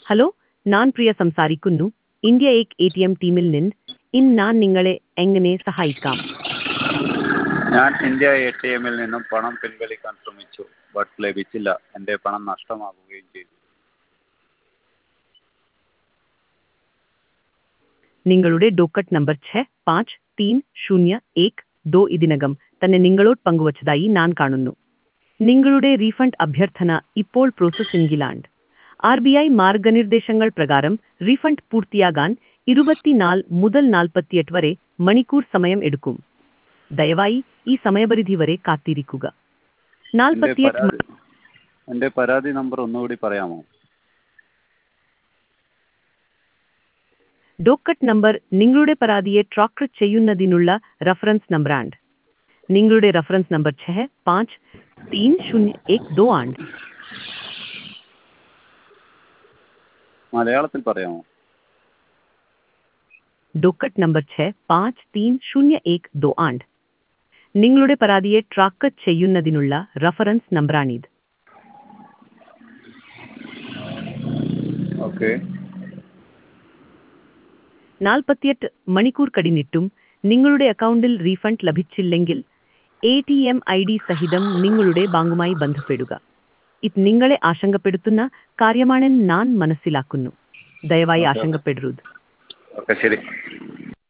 Hello ഞാൻ പ്രിയ സംസാരിക്കുന്നു India എക് എ ടി എം ടീമിൽ നിന്ന് ഇന്ന് ഞാൻ നിങ്ങളെ എങ്ങനെ സഹായിക്കാം ഞാൻ ഇന്ത്യ എ ടി എമ്മിൽ നിന്നും പണം പിൻവലിക്കാൻ ശ്രമിച്ചു ബട്ട് ലഭിച്ചില്ല എൻ്റെ പണം നഷ്ടമാകുകയും ചെയ്തു നിങ്ങളുടെ ഡോക്കറ്റ് നമ്പർ ഛ പാഞ്ച് തീൻ ശൂന്യ ഏക് ദോ ഇതിനകം തന്നെ നിങ്ങളോട് പങ്കുവച്ചതായി ഞാൻ കാണുന്നു നിങ്ങളുടെ റീഫണ്ട് അഭ്യർത്ഥന ഇപ്പോൾ പ്രോസസ്സിംഗിലാണ് ആർ ബി ഐ മാർഗനിർദ്ദേശങ്ങൾ പ്രകാരം റീഫണ്ട് പൂർത്തിയാകാൻ ഇരുപത്തിനാല് മുതൽ നാൽപ്പത്തിയെട്ട് വരെ മണിക്കൂർ സമയം എടുക്കും ദയവായി ഈ സമയപരിധി വരെ കാത്തിരിക്കുക എൻ്റെ നാൽപ്പത്തിയെട്ട് പരാതി എൻ്റെ പരാതി നമ്പർ ഒന്നുകൂടി പറയാമോ ഡോക്കറ്റ് നമ്പർ നിങ്ങളുടെ പരാതിയെ ട്രാക്ക് ചെയ്യുന്നതിനുള്ള റഫറൻസ് നമ്പറാണ് നിങ്ങളുടെ റഫറൻസ് നമ്പർ ഛ പാഞ്ച് തീൻ ശൂന്യ ഏക് ദോ ആണ് മലയാളത്തിൽ പറയാമോ ഡോക്കറ്റ് നമ്പർ ഛ പാഞ്ച് തീൻ ശൂന്യ ഏക് ദോ ആണ് നിങ്ങളുടെ പരാതിയെ ട്രാക്ക് ചെയ്യുന്നതിനുള്ള റഫറൻസ് നമ്പറാണിത് ഓക്കെ നാൽപ്പത്തിയെട്ട് മണിക്കൂർ കടിഞ്ഞിട്ടും നിങ്ങളുടെ അക്കൗണ്ടിൽ റീഫണ്ട് ലഭിച്ചില്ലെങ്കിൽ A T M I D സഹിതം നിങ്ങളുടെ ബാങ്കുമായി ബന്ധപ്പെടുക ഇത് നിങ്ങളെ ആശങ്കപ്പെടുത്തുന്ന കാര്യമാണെന്ന് ഞാൻ മനസ്സിലാക്കുന്നു ദയവായി ഓക്കെ. ആശങ്കപ്പെടരുത് ഓക്കെ ശരി